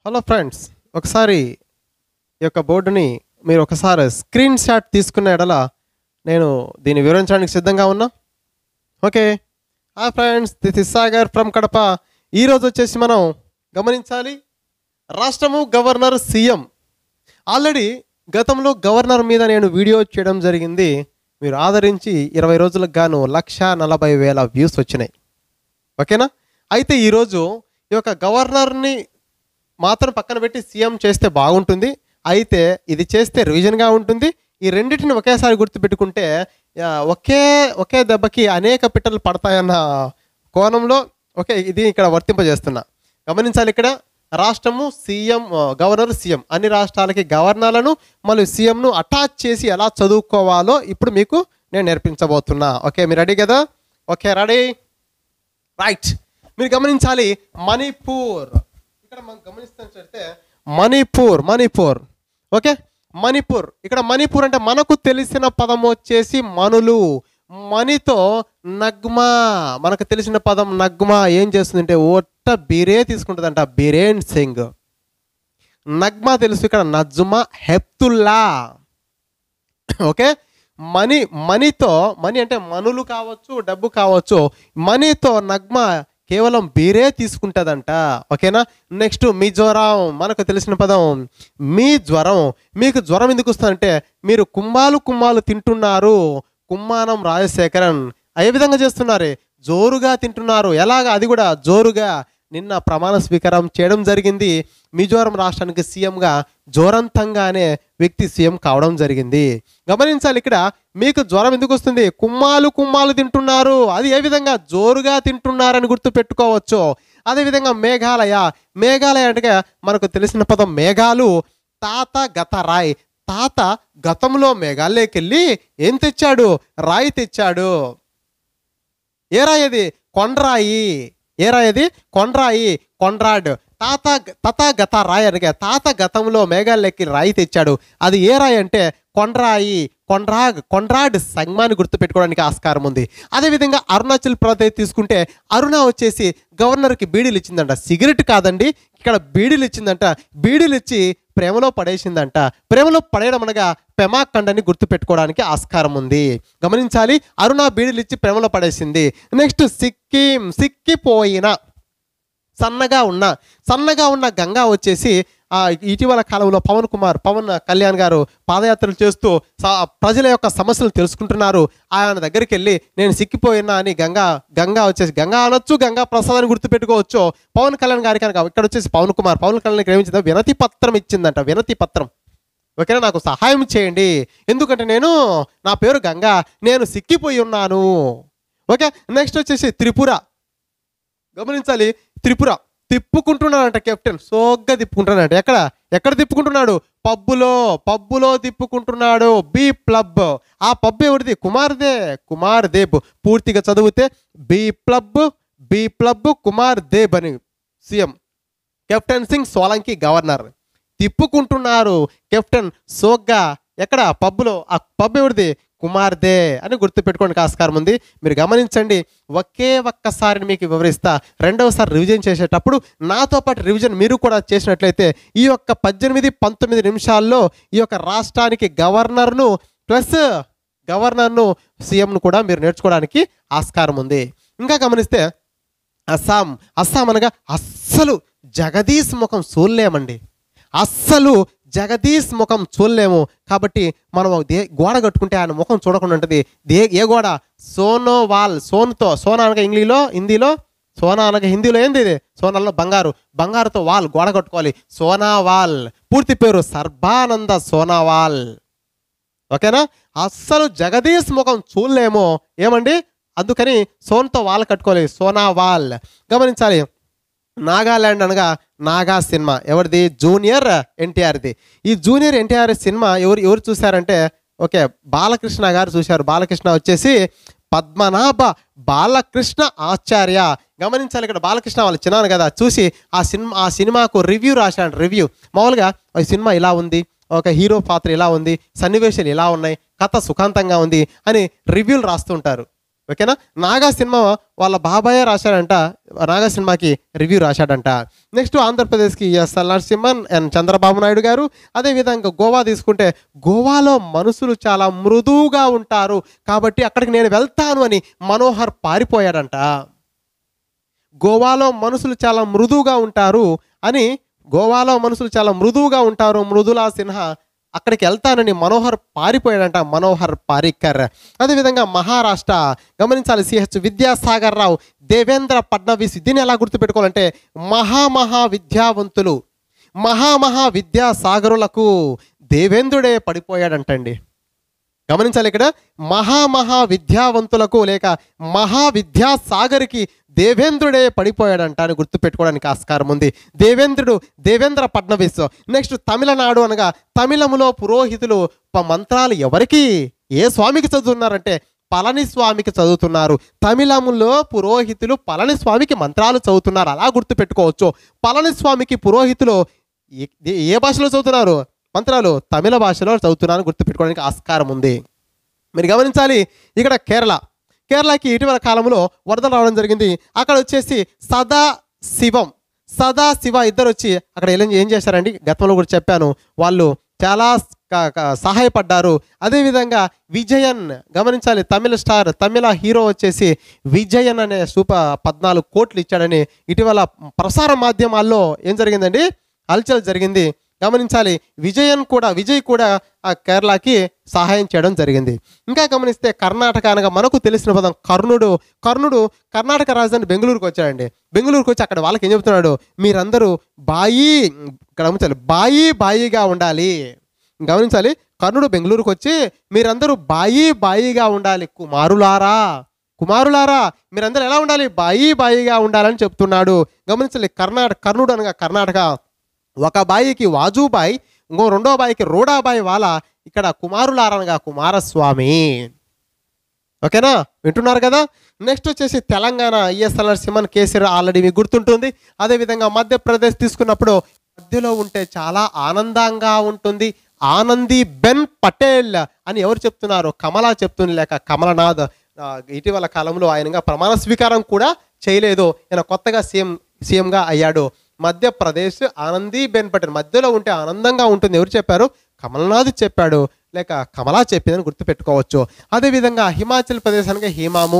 hello friends ఒకసారి ఈ యొక్క బోర్డుని మీరు ఒకసారి స్క్రీన్ షాట్ తీసుకున్న ఎడల నేను దీన్ని వివరించడానికి సిద్ధంగా ఉన్నా ఓకే ఆ friends this is Sagar from Kadapa ఈరోజు వచ్చేసి మనం గమనించాలి రాష్ట్రము గవర్నర్ సీఎం ఆల్రెడీ గతంలో గవర్నర్ మీద నేను వీడియో చేయడం జరిగింది మీరు ఆదరించి ఇరవై రోజులకు గాను లక్ష నలభై వేల వ్యూస్ వచ్చినాయి ఓకేనా అయితే ఈరోజు ఈ యొక్క గవర్నర్ని మాత్రం పక్కన పెట్టి సీఎం చేస్తే బాగుంటుంది అయితే ఇది చేస్తే రివిజన్గా ఉంటుంది ఈ రెండింటిని ఒకేసారి గుర్తుపెట్టుకుంటే ఆ, ఒకే ఒకే దెబ్బకి అనేక పిట్టలు పడతాయన్న కోణంలో ఓకే ఇది ఇక్కడ వర్తింపజేస్తున్నా గమనించాలి ఇక్కడ రాష్ట్రము సీఎం ఆ, గవర్నర్ సీఎం అన్ని రాష్ట్రాలకి గవర్నర్లను మరియు సీఎంను అటాచ్ చేసి ఎలా చదువుకోవాలో ఇప్పుడు మీకు నేను నేర్పించబోతున్నా ఓకే మీరు రెడీ కదా ఓకే రెడీ రైట్ మీరు గమనించాలి మణిపూర్ ఇక్కడ మనం గమనిస్తే మణిపూర్ మణిపూర్ ఓకే మణిపూర్ ఇక్కడ మణిపూర్ అంటే మనకు తెలిసిన పదం వచ్చేసి మనులు మణితో నగ్మా మనకు తెలిసిన పదం నగ్మా ఏం చేస్తుందంటే ఒట్ట బిరే తీసుకుంటుందంట బిరేన్ సింగ్ నగ్మా తెలుసు ఇక్కడ నజ్మా హెప్తుల్లా ఓకే మనీ మనీతో మనీ అంటే మనులు కావచ్చు డబ్బు కావచ్చు మనీతో నగ్మ కేవలం బీరే తీసుకుంటుందంట ఓకేనా నెక్స్ట్ మీ జ్వరం మనకు తెలిసిన పదం మీ జ్వరం మీకు జ్వరం ఎందుకు వస్తుందంటే మీరు కుమ్మాలు కుమ్మాలు తింటున్నారు కుమ్మానం రాజశేఖరన్ ఏ విధంగా చేస్తున్నారే జోరుగా తింటున్నారు ఎలాగా అది కూడా జోరుగా నిన్న ప్రమాణ స్వీకారం చేయడం జరిగింది మిజోరం రాష్ట్రానికి సీఎంగా జోరంతంగానే వ్యక్తి సీఎం కావడం జరిగింది గమనించాలి ఇక్కడ మీకు జ్వరం ఎందుకు వస్తుంది కుమ్మాలు కుమ్మాలు తింటున్నారు అది ఏ విధంగా జోరుగా తింటున్నారని గుర్తు పెట్టుకోవచ్చు అదేవిధంగా మేఘాలయ మేఘాలయ అంటే మనకు తెలిసిన పదం మేఘాలు తాత గత రాయ్ తాత గతంలో మేఘాలయకి వెళ్ళి ఏం తెచ్చాడు రాయి తెచ్చాడు ఏ రాయి అది కొండ్రాయి ఏ రాయి అది కొండ్రాయి కొండ్రాడ్ తాత తత గత రాయి అనగా తాత గతంలో మేఘాలయకి రాయి తెచ్చాడు అది ఏ రాయి అంటే కొండ్రాయి కొండ్రా కొండ్రాడ్ సంగమాన్ని గుర్తుపెట్టుకోవడానికి ఆస్కారం ఉంది అదేవిధంగా అరుణాచల్ ప్రదేశ్ తీసుకుంటే అరుణ వచ్చేసి గవర్నర్కి బీడీలు ఇచ్చిందంట సిగరెట్ కాదండి ఇక్కడ బీడీలు ఇచ్చిందంట బీడీలు ఇచ్చి ప్రేమలో పడేసిందంట ప్రేమలో పడేయడం అనగా పెమాకండని గుర్తుపెట్టుకోవడానికి ఆస్కారం ఉంది గమనించాలి అరుణ బీడీలు ఇచ్చి ప్రేమలో పడేసింది నెక్స్ట్ సిక్కిం సిక్కిపోయిన సన్నగా ఉన్న సన్నగా ఉన్న గంగా వచ్చేసి ఆ ఇటీవల కాలంలో పవన్ కుమార్ పవన్ కళ్యాణ్ గారు పాదయాత్రలు చేస్తూ స- ప్రజల యొక్క సమస్యలు తెలుసుకుంటున్నారు ఆయన దగ్గరికి వెళ్ళి నేను సిక్కిపోయినా అని గంగా గంగా వచ్చేసి గంగా అనొచ్చు గంగా ప్రసాద్ అని గుర్తుపెట్టుకోవచ్చు పవన్ కళ్యాణ్ గారికి కనుక ఇక్కడ వచ్చేసి పవన్ కుమార్ పవన్ కళ్యాణ్ ఏమించిందో వినతి పత్రం ఇచ్చిందంట వినతి పత్రం ఓకేనా నాకు సహాయం చేయండి ఎందుకంటే నేను నా పేరు గంగా నేను సిక్కిపోయి ఉన్నాను ఓకే నెక్స్ట్ వచ్చేసి త్రిపుర గమనించాలి త్రిపుర తిప్పుకుంటున్నాడంట కెప్టెన్ సోగ్గా తిప్పుకుంటున్నాడు ఎక్కడ ఎక్కడ తిప్పుకుంటున్నాడు పబ్బులో పబ్బులో తిప్పుకుంటున్నాడు బి ప్లబ్ ఆ పబ్ ఎవరిది కుమార్దే కుమార్ దేబ్ పూర్తిగా చదివితే బి ప్లబ్ బి ప్లబ్ కుమార్ దేబ్ అని CM captain Singh Solanki governor తిప్పుకుంటున్నారు కెప్టెన్ సోగ్గా ఎక్కడ పబ్బులో ఆ పబ్ ఎవరిది కుమార్దే అని గుర్తుపెట్టుకోవడానికి ఆస్కారం ఉంది మీరు గమనించండి ఒకే ఒక్కసారి మీకు వివరిస్తా రెండవసారి రివిజన్ చేసేటప్పుడు నాతో పాటు రివిజన్ మీరు కూడా చేసినట్లయితే ఈ యొక్క పద్దెనిమిది పంతొమ్మిది నిమిషాల్లో ఈ యొక్క రాష్ట్రానికి గవర్నర్ను ప్లస్ గవర్నర్ను సీఎంను కూడా మీరు నేర్చుకోవడానికి ఆస్కారం ఉంది ఇంకా గమనిస్తే అస్సాం అస్సాం అనగా అస్సలు జగదీష్ ముఖం చూడలేమండి అస్సలు జగదీష్ ముఖం చూడలేము కాబట్టి మనం దే గోడ కట్టుకుంటే ఆయన ముఖం చూడకుండా ఉంటుంది దే ఏ గోడ సోనోవాల్ సోన్తో సోనా అనగా ఇంగ్లీలో హిందీలో సోనా అనగా హిందీలో ఏంది ఇది సోనాలో బంగారు బంగారుతో వాల్ గోడ కట్టుకోవాలి సోనావాల్ పూర్తి పేరు సర్బానంద సోనావాల్ ఓకేనా అస్సలు జగదీష్ ముఖం చూడలేము ఏమండి అందుకని సోన్తో వాల్ కట్టుకోవాలి సోనా వాల్ గమనించాలి నాగాల్యాండ్ అనగా నాగా సినిమా ఎవరిది జూనియర్ ఎన్టీఆర్ది ఈ జూనియర్ ఎన్టీఆర్ సినిమా ఎవరు ఎవరు చూశారంటే ఓకే బాలకృష్ణ గారు చూశారు బాలకృష్ణ వచ్చేసి పద్మనాభ బాలకృష్ణ ఆచార్య గమనించాలి ఇక్కడ బాలకృష్ణ వాళ్ళు చిన్నాను కదా చూసి ఆ సినిమా ఆ సినిమాకు రివ్యూ రాశాడు రివ్యూ మామూలుగా ఈ సినిమా ఇలా ఉంది ఒక హీరో పాత్ర ఇలా ఉంది సన్నివేశాలు ఇలా ఉన్నాయి కథ సుఖాంతంగా ఉంది అని రివ్యూలు రాస్తుంటారు ఓకేనా నాగా సినిమా వాళ్ళ బాబాయే రాశాడంట నాగా సినిమాకి రివ్యూ రాశాడంట నెక్స్ట్ ఆంధ్రప్రదేశ్కి ఎస్ఎల్ నరసింహన్ అండ్ చంద్రబాబు నాయుడు గారు అదేవిధంగా గోవా తీసుకుంటే గోవాలో మనుషులు చాలా మృదువుగా ఉంటారు కాబట్టి అక్కడికి నేను వెళ్తాను అని మనోహర్ పారిపోయాడంట గోవాలో మనుషులు చాలా మృదువుగా ఉంటారు అని గోవాలో మనుషులు చాలా మృదువుగా ఉంటారు మృదులా సిన్హా అక్కడికి వెళ్తానని మనోహర్ పారిపోయాడంట మనోహర్ పారిక్కర్ అదేవిధంగా మహారాష్ట్ర గమనించాలి సిహెచ్ విద్యాసాగర్ రావు దేవేంద్ర ఫడ్నవీస్ దీన్ని ఎలా గుర్తుపెట్టుకోవాలంటే మహామహా విద్యావంతులు మహామహా విద్యాసాగరులకు దేవేంద్రుడే పడిపోయాడంటండి గమనించాలి ఇక్కడ మహామహా విద్యావంతులకు లేక మహా విద్యాసాగర్కి దేవేంద్రుడే పడిపోయాడంట అని గుర్తుపెట్టుకోవడానికి ఆస్కారం ఉంది దేవేంద్రుడు దేవేంద్ర ఫడ్నవీస్ నెక్స్ట్ తమిళనాడు అనగా తమిళములో పురోహితులు ప- మంత్రాలు ఎవరికి ఏ స్వామికి చదువుతున్నారంటే పళని స్వామికి చదువుతున్నారు తమిళములో పురోహితులు పళని స్వామికి మంత్రాలు చదువుతున్నారు అలా గుర్తుపెట్టుకోవచ్చు పళని స్వామికి పురోహితులు ఏ- ఏ భాషలో చదువుతున్నారు మంత్రాలు తమిళ భాషలో చదువుతున్నారని గుర్తుపెట్టుకోవడానికి ఆస్కారం ఉంది మీరు గమనించాలి ఇక్కడ కేరళ కేరళకి ఇటీవల కాలంలో వరదలు రావడం జరిగింది అక్కడ వచ్చేసి సదా శివం సదా శివ ఇద్దరు వచ్చి అక్కడ ఏం ఏం చేశారండి గతంలో కూడా చెప్పాను వాళ్ళు చాలా క- క- సహాయపడ్డారు అదేవిధంగా విజయన్ గమనించాలి తమిళ స్టార్ తమిళ హీరో వచ్చేసి విజయన్ అనే సూపర్ పద్నాలుగు కోట్లు ఇచ్చాడని ఇటీవల ప్రసార మాధ్యమాల్లో ఏం జరిగిందండి హల్చల్ జరిగింది గమనించాలి విజయన్ కూడా విజయ్ కూడా ఆ కేరళకి సహాయం చేయడం జరిగింది ఇంకా గమనిస్తే కర్ణాటక అనగా మనకు తెలిసిన పదం కర్ణుడు కర్ణుడు కర్ణాటక రాజధాని బెంగళూరుకు వచ్చాడండి బెంగళూరుకు వచ్చి అక్కడ వాళ్ళకి ఏం చెప్తున్నాడు మీరందరూ బాయి ఇక్కడ గమనించాలి బాయి బాయిగా ఉండాలి గమనించాలి కర్ణుడు బెంగళూరుకు వచ్చి మీరందరూ బాయి బాయిగా ఉండాలి కుమారులారా కుమారులారా మీరందరూ ఎలా ఉండాలి బాయి బాయిగా ఉండాలని చెప్తున్నాడు గమనించాలి కర్ణాటక కర్ణుడు అనగా కర్ణాటక ఒక బాయికి వాజుబాయి ఇంకో రెండో బాయికి రోడాబాయి వాళ్ళ ఇక్కడ కుమారులారనగా కుమారస్వామి ఓకేనా వింటున్నారు కదా నెక్స్ట్ వచ్చేసి Telangana ESL Narasimhan KCR already మీకు గుర్తుంటుంది అదేవిధంగా మధ్యప్రదేశ్ తీసుకున్నప్పుడు మధ్యలో ఉంటే చాలా ఆనందంగా ఉంటుంది ఆనంది బెన్ పటేల్ అని ఎవరు చెప్తున్నారు కమలా చెప్తుంది లేక కమలనాథ్ ఆ, ఇటీవల కాలంలో ఆయనగా ప్రమాణ స్వీకారం కూడా చేయలేదు ఈయన కొత్తగా సీఎం సీఎంగా అయ్యాడు మధ్యప్రదేశ్ ఆనందీ బెన్ పటేల్ మధ్యలో ఉంటే ఆనందంగా ఉంటుంది ఎవరు చెప్పారు కమల్నాథ్ చెప్పాడు లేక కమలా చెప్పిందని గుర్తుపెట్టుకోవచ్చు అదేవిధంగా హిమాచల్ ప్రదేశ్ అనగా హిమాము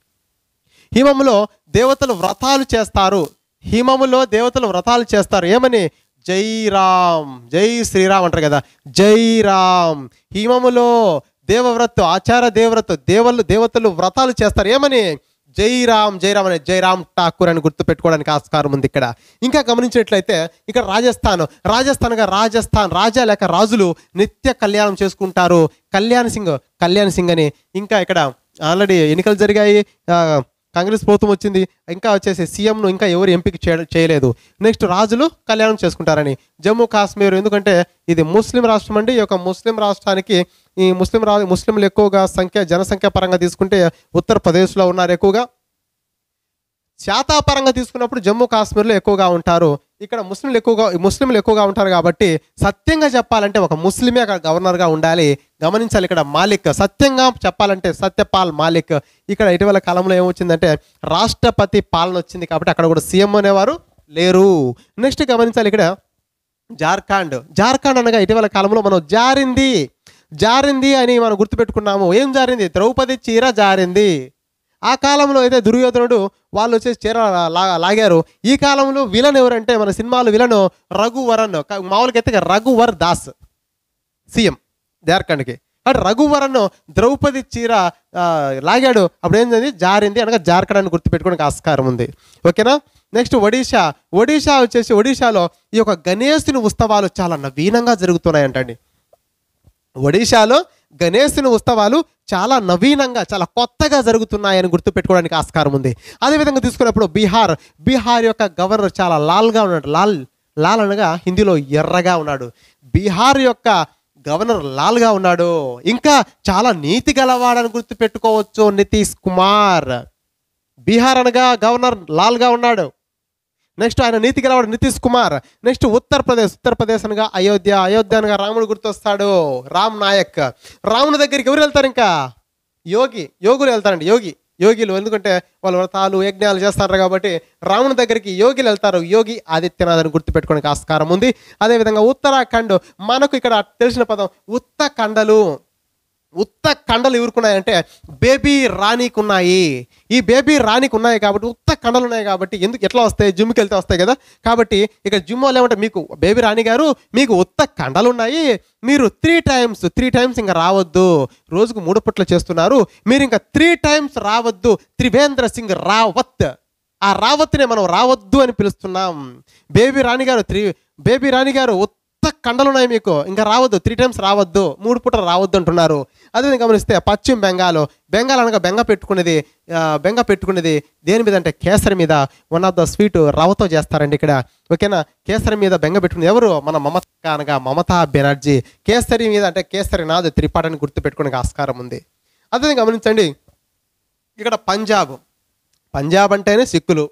హిమములో దేవతలు వ్రతాలు చేస్తారు హిమములో దేవతలు వ్రతాలు చేస్తారు ఏమని జై రామ్ జై శ్రీరామ్ అంటారు కదా జై రామ్ హిమములో దేవవ్రత్ ఆచార దేవవ్రత్ దేవలు దేవతలు వ్రతాలు చేస్తారు ఏమని జై రామ్ జై రామ్ అనే జై రామ్ ఠాకూర్ అని గుర్తు పెట్టుకోవడానికి ఆస్కారం ఉంది ఇక్కడ ఇంకా గమనించినట్లయితే ఇక్కడ రాజస్థాన్ రాజస్థాన్గా రాజస్థాన్ రాజా లేక రాజులు నిత్య కళ్యాణం చేసుకుంటారు కళ్యాణ్ సింగ్ కళ్యాణ్ సింగ్ అని ఇంకా ఇక్కడ ఆల్రెడీ ఎన్నికలు జరిగాయి ఆ, కాంగ్రెస్ ప్రభుత్వం వచ్చింది ఇంకా వచ్చేసి సీఎంను ఇంకా ఎవరు ఎంపిక చేయ చేయలేదు నెక్స్ట్ రాజులు కళ్యాణం చేసుకుంటారని జమ్మూ కాశ్మీర్ ఎందుకంటే ఇది ముస్లిం రాష్ట్రం అండి ఈ యొక్క ముస్లిం రాష్ట్రానికి ఈ ముస్లిం రా ముస్లింలు ఎక్కువగా సంఖ్య జనసంఖ్య పరంగా తీసుకుంటే ఉత్తరప్రదేశ్లో ఉన్నారు ఎక్కువగా శాతాపరంగా తీసుకున్నప్పుడు జమ్మూ కాశ్మీర్లో ఎక్కువగా ఉంటారు ఇక్కడ ముస్లింలు ఎక్కువగా ముస్లింలు ఎక్కువగా ఉంటారు కాబట్టి సత్యంగా చెప్పాలంటే ఒక ముస్లిమే అక్కడ గవర్నర్గా ఉండాలి గమనించాలి ఇక్కడ మాలిక్ సత్యంగా చెప్పాలంటే సత్యపాల్ మాలిక్ ఇక్కడ ఇటీవల కాలంలో ఏమొచ్చిందంటే రాష్ట్రపతి పాలన వచ్చింది కాబట్టి అక్కడ కూడా సీఎం అనేవారు లేరు నెక్స్ట్ గమనించాలి ఇక్కడ జార్ఖండ్ జార్ఖండ్ అనగా ఇటీవల కాలంలో మనం జారింది జారింది అని మనం గుర్తుపెట్టుకున్నాము ఏం జారింది ద్రౌపది చీర జారింది ఆ కాలంలో అయితే దుర్యోధనుడు వాళ్ళు వచ్చేసి చీర లా లాగారు ఈ కాలంలో విలన్ ఎవరంటే మన సినిమాలో విలన్ రఘువరన్ క- మామూలుగా అయితే రఘువర్ దాస్ సీఎం జార్ఖండ్కి అంటే రఘువరన్ ద్రౌపది చీర ఆ, లాగాడు అప్పుడు ఏంటంది జారింది అనగా జార్ఖండ్ అని గుర్తుపెట్టుకోవడానికి ఆస్కారం ఉంది ఓకేనా నెక్స్ట్ ఒడిషా ఒడిషా వచ్చేసి ఒడిషాలో ఈ యొక్క గణేశుని ఉత్సవాలు చాలా నవీనంగా జరుగుతున్నాయంటండి ఒడిశాలో గణేశుని ఉత్సవాలు చాలా నవీనంగా చాలా కొత్తగా జరుగుతున్నాయని గుర్తుపెట్టుకోవడానికి ఆస్కారం ఉంది అదేవిధంగా తీసుకున్నప్పుడు బీహార్ బీహార్ యొక్క గవర్నర్ చాలా లాల్గా ఉన్నాడు లాల్ లాల్ అనగా హిందీలో ఎర్రగా ఉన్నాడు బీహార్ యొక్క గవర్నర్ లాల్గా ఉన్నాడు ఇంకా చాలా నీతి గలవాడని గుర్తుపెట్టుకోవచ్చు నితీష్ కుమార్ బీహార్ అనగా గవర్నర్ లాల్గా ఉన్నాడు నెక్స్ట్ ఆయన నీతి గలవాడు నితీష్ కుమార్ నెక్స్ట్ ఉత్తరప్రదేశ్ ఉత్తరప్రదేశ్ అనగా అయోధ్య అయోధ్య అనగా రాముడు గుర్తొస్తాడు రామ్ నాయక్ రాముని దగ్గరికి ఎవరు వెళ్తారు ఇంకా యోగి యోగులు వెళ్తారండి యోగి యోగిలు ఎందుకంటే వాళ్ళు వ్రతాలు యజ్ఞాలు చేస్తారు కాబట్టి రాముని దగ్గరికి యోగిలు వెళ్తారు యోగి ఆదిత్యనాథ్ అని గుర్తుపెట్టుకోవడానికి ఆస్కారం ఉంది అదేవిధంగా ఉత్తరాఖండ్ మనకు ఇక్కడ తెలిసిన పదం ఉత్తకండలు ఉత్త కండలు ఎవరుకున్నాయంటే బేబీ రాణికి ఉన్నాయి ఈ బేబీ రాణికి ఉన్నాయి కాబట్టి ఉత్త కండలు ఉన్నాయి కాబట్టి ఎందుకు ఎట్లా వస్తాయి జిమ్కి వెళ్తే వస్తాయి కదా కాబట్టి ఇక జిమ్ వాళ్ళు ఏమంటే మీకు బేబీ రాణి గారు మీకు ఉత్త కండలు ఉన్నాయి మీరు త్రీ టైమ్స్ త్రీ టైమ్స్ ఇంకా రావద్దు రోజుకు మూడు పుట్లు చేస్తున్నారు మీరు ఇంకా త్రీ టైమ్స్ రావద్దు త్రివేంద్ర సింగ్ రావత్ ఆ రావత్ని మనం రావద్దు అని పిలుస్తున్నాం బేబీ రాణి గారు త్రీ బేబీ రాణి గారు ఉత్త కండలు ఉన్నాయి మీకు ఇంకా రావద్దు త్రీ టైమ్స్ రావద్దు మూడు పూట రావద్దు అంటున్నారు అదే గమనిస్తే పశ్చిమ బెంగాల్ బెంగాల్ అనగా బెంగ పెట్టుకునేది ఆ, బెంగ పెట్టుకునేది దేని మీద అంటే కేసరి మీద వన్ ఆఫ్ ద స్వీట్ రవ్వతో చేస్తారండి ఇక్కడ ఓకేనా కేసరి మీద బెంగ పెట్టుకునేది ఎవరు మన మమత అనగా మమతా బెనర్జీ కేసరి మీద అంటే కేసరి నాథ్ త్రిపాఠని గుర్తు పెట్టుకునే ఆస్కారం ఉంది అదే గమనించండి ఇక్కడ పంజాబ్ పంజాబ్ అంటేనే సిక్కులు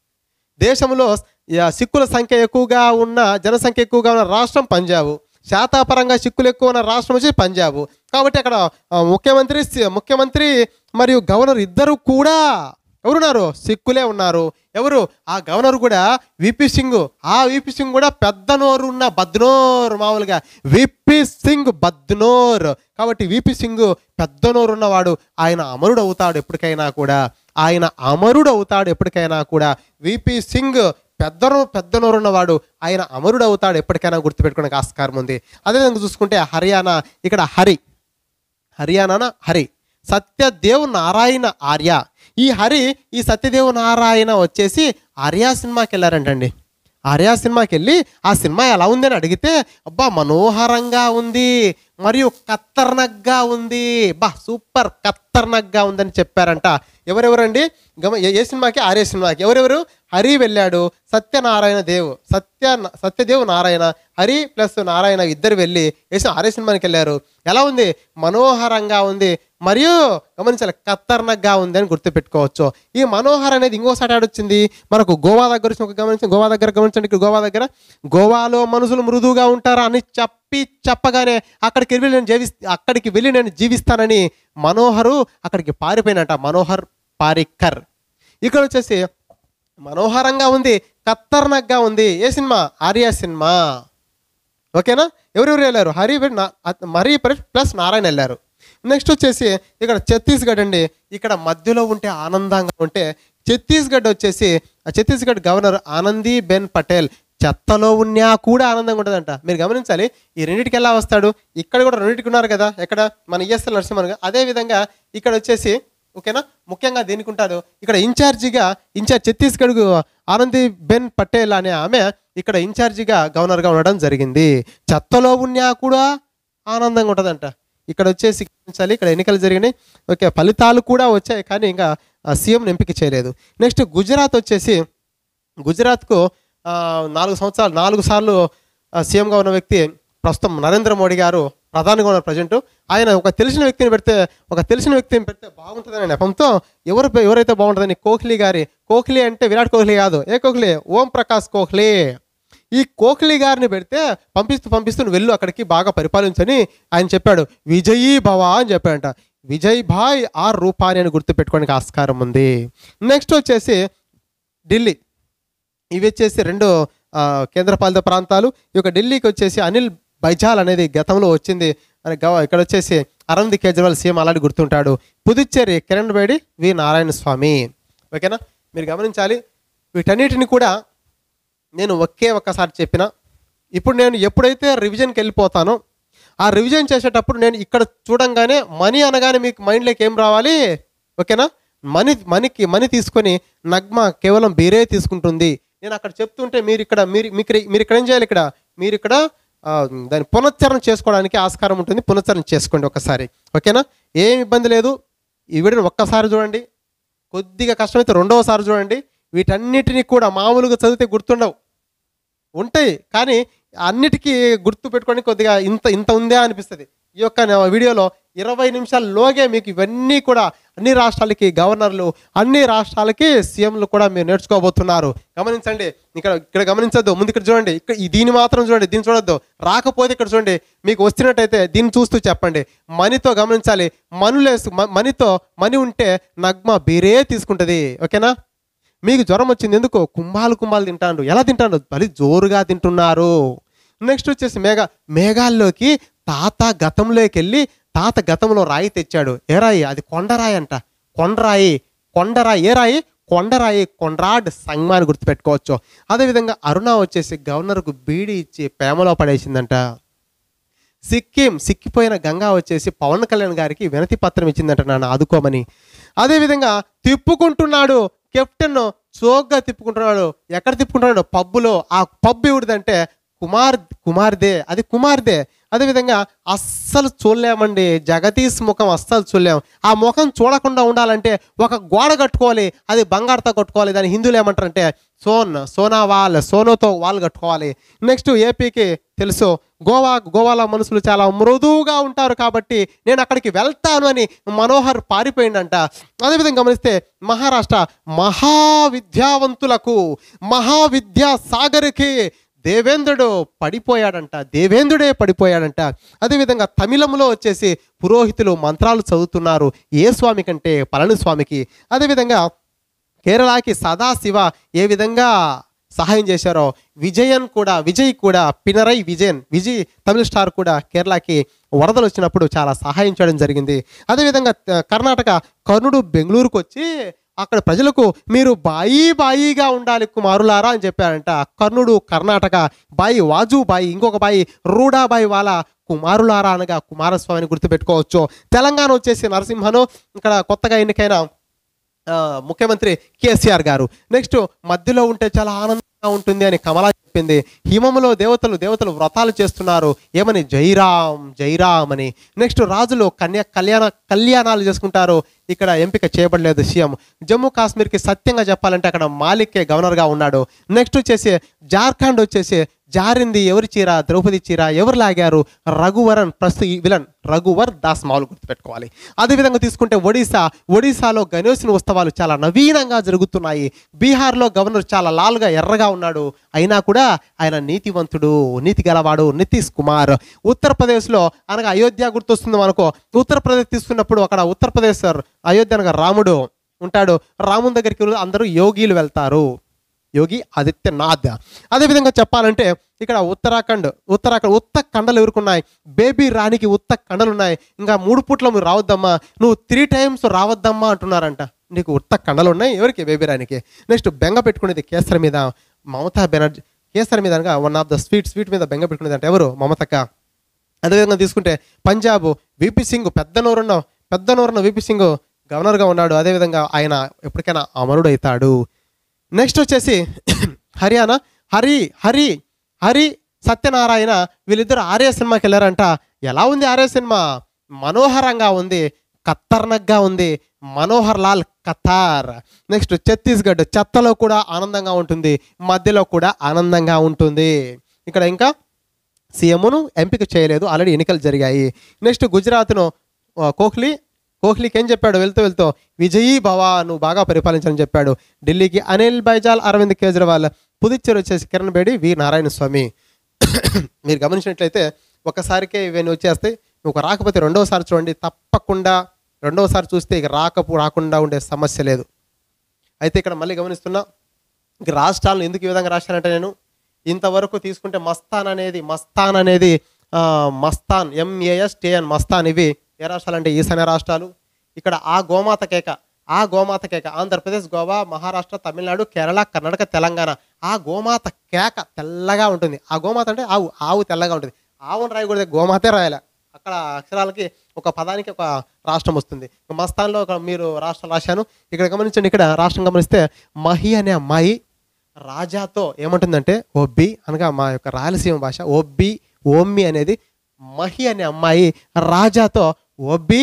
దేశంలో యా, సిక్కుల సంఖ్య ఎక్కువగా ఉన్న జనసంఖ్య ఎక్కువగా ఉన్న రాష్ట్రం పంజాబ్ శాతాపరంగా సిక్కులు ఎక్కువ ఉన్న రాష్ట్రం వచ్చి పంజాబ్ కాబట్టి అక్కడ ఆ, ముఖ్యమంత్రి సి- ముఖ్యమంత్రి మరియు గవర్నర్ ఇద్దరు కూడా ఎవరున్నారు సిక్కులే ఉన్నారు ఎవరు ఆ గవర్నర్ కూడా విపి సింగ్ ఆ విపి సింగ్ కూడా పెద్ద నోరు ఉన్న బద్నోర్ మామూలుగా విపి సింగ్ బద్నోర్ కాబట్టి విపి సింగ్ పెద్ద నోరు ఉన్నవాడు ఆయన అమరుడు అవుతాడు ఎప్పటికైనా కూడా ఆయన అమరుడు అవుతాడు ఎప్పటికైనా కూడా విపి సింగ్ పెద్ద నో- పెద్ద నోరు ఉన్నవాడు ఆయన అమరుడు అవుతాడు ఎప్పటికైనా గుర్తుపెట్టుకోవడానికి ఆస్కారం ఉంది అదేవిధంగా చూసుకుంటే హర్యానా ఇక్కడ హరి హర్యానా హరి సత్యదేవ్ నారాయణ ఆర్య ఈ హరి ఈ సత్యదేవ్ నారాయణ వచ్చేసి ఆర్య సినిమాకి వెళ్ళారంటండి ఆర్య సినిమాకి వెళ్ళి ఆ సినిమా ఎలా ఉంది అని అడిగితే అబ్బా మనోహరంగా ఉంది మరియు కత్తర్నగ్గా ఉంది బా సూపర్ కత్తర్నగ్గా ఉందని చెప్పారంట ఎవరెవరండి గమ ఏ- ఏ సినిమాకి ఆర్య సినిమాకి ఎవరెవరు హరి వెళ్ళాడు సత్యనారాయణ దేవ్ సత్య సత్యదేవ్ నారాయణ హరి ప్లస్ నారాయణ ఇద్దరు వెళ్ళి వేసిన ఆర్య సినిమాకి వెళ్ళారు ఎలా ఉంది మనోహరంగా ఉంది మరియు గమనించాలి ఖతర్నక్గా ఉంది అని గుర్తుపెట్టుకోవచ్చు ఈ మనోహర్ అనేది ఇంకోసారి ఆడొచ్చింది మనకు గోవా దగ్గర వచ్చి ఒక గమనించి గోవా దగ్గర గమనించండి ఇక్కడ గోవా దగ్గర గోవాలో మనుషులు మృదువుగా ఉంటారా అని చెప్పి చెప్పగానే అక్కడికి వెళ్ళి నేను జీవి అక్కడికి వెళ్ళి నేను జీవిస్తానని మనోహరు అక్కడికి పారిపోయినట మనోహర్ పారిక్కర్ ఇక్కడ వచ్చేసి మనోహరంగా ఉంది ఖతర్నక్గా ఉంది ఏ సినిమా ఆర్య సినిమా ఓకేనా ఎవరెవరు వెళ్ళారు హరి వె- నా- అత్- మరి ప్లస్- ప్లస్ నారాయణ వెళ్ళారు నెక్స్ట్ వచ్చేసి ఇక్కడ ఛత్తీస్గఢ్ అండి ఇక్కడ మధ్యలో ఉంటే ఆనందంగా ఉంటే ఛత్తీస్గఢ్ వచ్చేసి ఆ ఛత్తీస్గఢ్ గవర్నర్ ఆనందీ బెన్ పటేల్ చెత్తలో ఉన్నా కూడా ఆనందంగా ఉంటుందంట మీరు గమనించాలి ఈ రెండింటికి ఎలా వస్తాడు ఇక్కడ కూడా రెండింటికి ఉన్నారు కదా ఎక్కడ మన ఈఎస్ఎల్ నరసింహన్ గారు అదే విధంగా ఇక్కడ వచ్చేసి ఓకేనా ముఖ్యంగా దేనికి ఉంటాడు ఇక్కడ ఇన్ఛార్జిగా ఇన్ఛార్జ్ ఛత్తీస్గఢ్ ఆనందీ బెన్ పటేల్ అనే ఆమె ఇక్కడ ఇన్ఛార్జిగా గవర్నర్గా ఉండడం జరిగింది చెత్తలో ఉన్నా కూడా ఆనందంగా ఉంటుందంట ఇక్కడ వచ్చేసి గమనించాలి ఇక్కడ ఎన్నికలు జరిగినాయి ఓకే ఫలితాలు కూడా వచ్చాయి కానీ ఇంకా సీఎంని ఎంపిక చేయలేదు నెక్స్ట్ గుజరాత్ వచ్చేసి గుజరాత్కు ఆ, నాలుగు సంవత్సరాలు నాలుగు సార్లు ఆ, సీఎంగా ఉన్న వ్యక్తి ప్రస్తుతం నరేంద్ర మోడీ గారు ప్రధానిగా ఉన్నారు ప్రజెంట్ ఆయన ఒక తెలిసిన వ్యక్తిని పెడితే ఒక తెలిసిన వ్యక్తిని పెడితే బాగుంటుందనే నెపంతో ఎవరు ఎవరైతే బాగుంటుందని కోహ్లీ గారి కోహ్లీ అంటే విరాట్ కోహ్లీ కాదు ఏ కోహ్లీ ఓం ప్రకాష్ కోహ్లీ ఈ కోహ్లీ గారిని పెడితే పంపిస్తూ పంపిస్తూ నువ్వు వెళ్ళు అక్కడికి బాగా పరిపాలించని ఆయన చెప్పాడు విజయీ భవ అని చెప్పాడంట విజయ్ భాయ్ ఆర్ రూపాని అని గుర్తుపెట్టుకోవడానికి ఆస్కారం ఉంది నెక్స్ట్ వచ్చేసి ఢిల్లీ ఇవి వచ్చేసి రెండు ఆ, కేంద్రపాలిత ప్రాంతాలు ఈ యొక్క ఢిల్లీకి వచ్చేసి అనిల్ బైజాల్ అనేది గతంలో వచ్చింది అని గవ ఇక్కడ వచ్చేసి అరవింద్ కేజ్రీవాల్ సీఎం అలాంటి గుర్తుంటాడు పుదుచ్చేరి కిరణ్ బేడి వి నారాయణ స్వామి ఓకేనా మీరు గమనించాలి వీటన్నిటిని కూడా నేను ఒకే ఒక్కసారి చెప్పిన ఇప్పుడు నేను ఎప్పుడైతే రివిజన్కి వెళ్ళిపోతానో ఆ రివిజన్ చేసేటప్పుడు నేను ఇక్కడ చూడంగానే మనీ అనగానే మీకు మైండ్లోకి ఏం రావాలి ఓకేనా మనీ మనీకి మనీ తీసుకొని నగ్మ కేవలం బీరే తీసుకుంటుంది నేను అక్కడ చెప్తుంటే మీరు ఇక్కడ మీరు మీకు మీరు ఇక్కడ ఏం చేయాలి ఇక్కడ మీరు ఇక్కడ ఆ, దాన్ని పునశ్చరణ చేసుకోవడానికి ఆస్కారం ఉంటుంది పునశ్చరణ చేసుకోండి ఒకసారి ఓకేనా ఏం ఇబ్బంది లేదు ఈ వీడియోని ఒక్కసారి చూడండి కొద్దిగా కష్టమైతే రెండవసారి చూడండి వీటన్నిటిని కూడా మామూలుగా చదివితే గుర్తుండవు ఉంటాయి కానీ అన్నిటికీ గుర్తు పెట్టుకొని కొద్దిగా ఇంత ఇంత ఉందా అనిపిస్తుంది ఈ యొక్క నా వీడియోలో ఇరవై నిమిషాల్లోగే మీకు ఇవన్నీ కూడా అన్ని రాష్ట్రాలకి గవర్నర్లు అన్ని రాష్ట్రాలకి సీఎంలు కూడా మీరు నేర్చుకోబోతున్నారు గమనించండి ఇక్కడ ఇక్కడ గమనించొద్దు ముందు ఇక్కడ చూడండి ఇక్కడ ఈ దీన్ని మాత్రం చూడండి దీన్ని చూడొద్దు రాకపోతే ఇక్కడ చూడండి మీకు వచ్చినట్టయితే దీన్ని చూస్తూ చెప్పండి మనీతో గమనించాలి మనులేసు మ- మనీతో మనీ ఉంటే నగ్మ బీరే తీసుకుంటుంది ఓకేనా మీకు జ్వరం వచ్చింది ఎందుకు కుంభాలు కుంభాలు తింటాండ్రు ఎలా తింటాండ్రు బలి జోరుగా తింటున్నారు నెక్స్ట్ వచ్చేసి మేఘ మేఘాల్లోకి తాత గతంలోకి వెళ్ళి తాత గతంలో రాయి తెచ్చాడు ఏ రాయి అది కొండరాయి అంట కొండరాయి కొండరాయి ఏ రాయి కొండరాయి కొండ్రాడ్ సంగమాన్ని గుర్తుపెట్టుకోవచ్చు అదేవిధంగా అరుణ వచ్చేసి గవర్నర్కు బీడీ ఇచ్చి ప్రేమలో పడేసిందంట సిక్కిం సిక్కిపోయిన గంగా వచ్చేసి పవన్ కళ్యాణ్ గారికి వినతి పత్రం ఇచ్చిందంట నన్ను ఆదుకోమని అదేవిధంగా తిప్పుకుంటున్నాడు కెప్టెన్ చోగ్గా తిప్పుకుంటున్నాడు ఎక్కడ తిప్పుకుంటున్నాడు పబ్బులో ఆ పబ్ ఎవరిదంటే కుమార్ కుమార్దే అది కుమార్దే అదేవిధంగా అస్సలు చూడలేమండి జగదీష్ ముఖం అస్సలు చూడలేం ఆ ముఖం చూడకుండా ఉండాలంటే ఒక గోడ కట్టుకోవాలి అది బంగారుతో కట్టుకోవాలి దాని హిందువులు ఏమంటారంటే సోన్ సోనా వాల్ సోనోతో వాల్ కట్టుకోవాలి నెక్స్ట్ ఏపీకి తెలుసు గోవా గోవాలో మనుషులు చాలా మృదువుగా ఉంటారు కాబట్టి నేను అక్కడికి వెళ్తాను అని మనోహర్ పారిపోయిందంట అదేవిధంగా గమనిస్తే మహారాష్ట్ర మహావిద్యావంతులకు మహావిద్యా సాగర్కి దేవేంద్రుడు పడిపోయాడంట దేవేంద్రుడే పడిపోయాడంట అదేవిధంగా తమిళంలో వచ్చేసి పురోహితులు మంత్రాలు చదువుతున్నారు ఏ స్వామి కంటే పళనిస్వామికి అదేవిధంగా కేరళకి సదాశివ ఏ విధంగా సహాయం చేశారో విజయన్ కూడా విజయ్ కూడా పినరై విజయన్ విజయ్ తమిళ స్టార్ కూడా కేరళకి వరదలు వచ్చినప్పుడు చాలా సహాయం చేయడం జరిగింది అదేవిధంగా ఆ, కర్ణాటక కర్ణుడు బెంగళూరుకు వచ్చి అక్కడ ప్రజలకు మీరు బాయి బాయిగా ఉండాలి కుమారులారా అని చెప్పారంట కర్ణుడు కర్ణాటక బాయి వాజు బాయి ఇంకొక బాయి రూడాబాయి వాళ్ళ కుమారులారా అనగా కుమారస్వామిని గుర్తుపెట్టుకోవచ్చు తెలంగాణ వచ్చేసి నరసింహను ఇక్కడ కొత్తగా ఎన్నికైన ఆ, ముఖ్యమంత్రి కేసీఆర్ గారు నెక్స్ట్ మధ్యలో ఉంటే చాలా ఆనందంగా ఉంటుంది అని కమలా చెప్పింది హిమములో దేవతలు దేవతలు వ్రతాలు చేస్తున్నారు ఏమని జైరామ్ జైరామ్ అని నెక్స్ట్ రాజులు కన్యా కళ్యాణ కళ్యాణాలు చేసుకుంటారు ఇక్కడ ఎంపిక చేయబడలేదు సీఎం జమ్మూ కాశ్మీర్కి సత్యంగా చెప్పాలంటే అక్కడ మాలికే గవర్నర్గా ఉన్నాడు నెక్స్ట్ వచ్చేసి జార్ఖండ్ వచ్చేసి జారింది ఎవరి చీర ద్రౌపది చీర ఎవరు లాగారు రఘువరన్ ప్రస్తు ఈ విలన్ రఘువర్ దాస్ మావులు గుర్తుపెట్టుకోవాలి అదేవిధంగా తీసుకుంటే ఒడిశా ఒడిశాలో గణేశుని ఉత్సవాలు చాలా నవీనంగా జరుగుతున్నాయి బీహార్లో గవర్నర్ చాలా లాల్గా ఎర్రగా ఉన్నాడు అయినా కూడా ఆయన నీతివంతుడు నీతి గలవాడు నితీష్ కుమార్ ఉత్తరప్రదేశ్లో అనగా అయోధ్య గుర్తొస్తుంది మనకు ఉత్తరప్రదేశ్ తీసుకున్నప్పుడు అక్కడ ఉత్తరప్రదేశ్ అయోధ్య అనగా రాముడు ఉంటాడు రాముని దగ్గరికి వెళ్ళి అందరూ యోగిలు వెళ్తారు యోగి ఆదిత్యనాథ్ అదేవిధంగా చెప్పాలంటే ఇక్కడ ఉత్తరాఖండ్ ఉత్తరాఖండ్ ఉత్త కండలు ఎవరుకున్నాయి బేబీ రాణికి ఉత్త కండలు ఉన్నాయి ఇంకా మూడు పూట్ల మీరు రావద్దమ్మా నువ్వు త్రీ టైమ్స్ రావద్దమ్మా అంటున్నారంట నీకు ఉత్త కండలు ఉన్నాయి ఎవరికి బేబీ రాణికి నెక్స్ట్ బెంగ పెట్టుకునేది కేసరి మీద మమతా బెనర్జీ కేసరి మీద అనగా one of the sweet sweet మీద బెంగ పెట్టుకునేది అంటే ఎవరు మమతక్క అదేవిధంగా తీసుకుంటే పంజాబ్ విపి సింగ్ పెద్ద నోరున్న పెద్ద నోరున్న విపి సింగ్ గవర్నర్గా ఉన్నాడు అదేవిధంగా ఆయన ఎప్పటికైనా అమరుడు అవుతాడు నెక్స్ట్ వచ్చేసి హర్యానా హరి హరి హరి సత్యనారాయణ వీళ్ళిద్దరు ఆర్య సినిమాకి వెళ్ళారంట ఎలా ఉంది ఆర్య సినిమా మనోహరంగా ఉంది ఖతర్నక్గా ఉంది మనోహర్ లాల్ కతార్ నెక్స్ట్ ఛత్తీస్గఢ్ చెత్తలో కూడా ఆనందంగా ఉంటుంది మధ్యలో కూడా ఆనందంగా ఉంటుంది ఇక్కడ ఇంకా సీఎంను ఎంపిక చేయలేదు ఆల్రెడీ ఎన్నికలు జరిగాయి నెక్స్ట్ గుజరాత్ను ఆ, కోహ్లీ కోహ్లీకి ఏం చెప్పాడు వెళ్తూ వెళ్తూ విజయీ భవ నువ్వు బాగా పరిపాలించాలని చెప్పాడు ఢిల్లీకి అనిల్ బైజాల్ అరవింద్ కేజ్రీవాల్ పుదుచ్చేరి వచ్చేసి కిరణ్ బేడి వి నారాయణ స్వామి మీరు గమనించినట్లయితే ఒకసారికే ఇవన్నీ వచ్చేస్తాయి నువ్వు రాకపోతే రెండవసారి చూడండి తప్పకుండా రెండవసారి చూస్తే ఇక రాకపో రాకుండా ఉండే సమస్య లేదు అయితే ఇక్కడ మళ్ళీ గమనిస్తున్నా ఇక రాష్ట్రాలను ఎందుకు ఈ విధంగా రాశానంటే నేను ఇంతవరకు తీసుకుంటే మస్తాన్ అనేది మస్తాన్ అనేది ఆ, మస్తాన్ ఎంఏఎస్ టిఎన్ మస్తాన్ ఇవి ఏ రాష్ట్రాలు అంటే ఈశాన్య రాష్ట్రాలు ఇక్కడ ఆ గోమాత కేక ఆ గోమాత కేక ఆంధ్రప్రదేశ్ గోవా మహారాష్ట్ర తమిళనాడు కేరళ కర్ణాటక తెలంగాణ ఆ గోమాత కేక తెల్లగా ఉంటుంది ఆ గోమాత అంటే ఆవు ఆవు తెల్లగా ఉంటుంది ఆవును రాయకూడదు గోమాతే రాయాలి అక్కడ అక్షరాలకి ఒక పదానికి ఒక రాష్ట్రం వస్తుంది మస్తాన్లో ఒక మీరు రాష్ట్రం రాశాను ఇక్కడ గమనించండి ఇక్కడ రాష్ట్రం గమనిస్తే మహి అనే అమ్మాయి రాజాతో ఏమంటుందంటే ఒబ్బి అనగా మా యొక్క రాయలసీమ భాష ఒబ్బి ఓమ్మి అనేది మహి అనే అమ్మాయి రాజాతో ఒబ్బి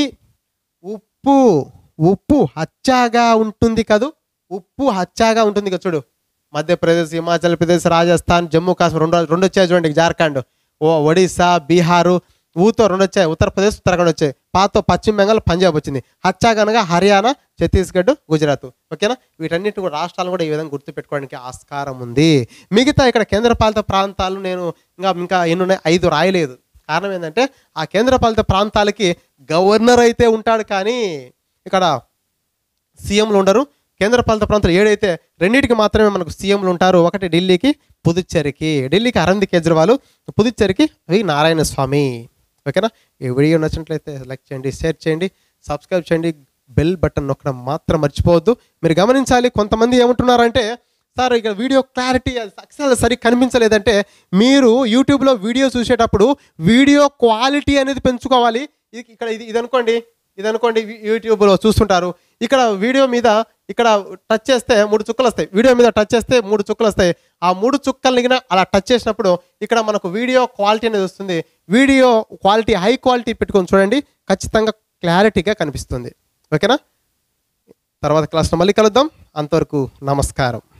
ఉప్పు ఉప్పు హచ్చాగా ఉంటుంది కదూ ఉప్పు హచ్చాగా ఉంటుంది కదా చూడు మధ్యప్రదేశ్ హిమాచల్ ప్రదేశ్ రాజస్థాన్ జమ్మూ కాశ్మీర్ రెండు రెండు వచ్చాయి చూడండి జార్ఖండ్ ఓ ఒడిస్సా బీహారు ఊతో రెండు వచ్చాయి ఉత్తరప్రదేశ్ ఉత్తరాఖండ్ వచ్చాయి పాతో పశ్చిమ బెంగాల్ పంజాబ్ వచ్చింది హచ్చా కనుక హర్యానా ఛత్తీస్గఢ్ గుజరాత్ ఓకేనా వీటన్నిటి కూడా రాష్ట్రాలు కూడా ఈ విధంగా గుర్తుపెట్టుకోవడానికి ఆస్కారం ఉంది మిగతా ఇక్కడ కేంద్రపాలిత ప్రాంతాలు నేను ఇంకా ఇంకా ఎన్ని ఉన్నాయి ఐదు రాయలేదు కారణం ఏంటంటే ఆ కేంద్రపాలిత ప్రాంతాలకి గవర్నర్ అయితే ఉంటాడు కానీ ఇక్కడ సీఎంలు ఉండరు కేంద్రపాలిత ప్రాంతాలు ఏడైతే రెండింటికి మాత్రమే మనకు సీఎంలు ఉంటారు ఒకటి ఢిల్లీకి పుదుచ్చేరికి ఢిల్లీకి అరవింద్ కేజ్రీవాల్ పుదుచ్చేరికి వి నారాయణ స్వామి ఓకేనా ఈ వీడియో నచ్చినట్లయితే లైక్ చేయండి షేర్ చేయండి సబ్స్క్రైబ్ చేయండి బెల్ బటన్ నొక్కడం మాత్రం మర్చిపోవద్దు మీరు గమనించాలి కొంతమంది ఏమంటున్నారంటే సార్ ఇక వీడియో క్లారిటీ అసలు సరిగ్గా కనిపించలేదంటే మీరు యూట్యూబ్లో వీడియో చూసేటప్పుడు వీడియో క్వాలిటీ అనేది పెంచుకోవాలి ఇది ఇక్కడ ఇది ఇది అనుకోండి ఇది అనుకోండి యూ- యూట్యూబ్లో చూస్తుంటారు ఇక్కడ వీడియో మీద ఇక్కడ టచ్ చేస్తే మూడు చుక్కలు వస్తాయి వీడియో మీద టచ్ చేస్తే మూడు చుక్కలు వస్తాయి ఆ మూడు చుక్కల్ని గిన అలా టచ్ చేసినప్పుడు ఇక్కడ మనకు వీడియో క్వాలిటీ అనేది వస్తుంది వీడియో క్వాలిటీ హై క్వాలిటీ పెట్టుకొని చూడండి ఖచ్చితంగా క్లారిటీగా కనిపిస్తుంది ఓకేనా తర్వాత క్లాస్లో మళ్ళీ కలుద్దాం అంతవరకు నమస్కారం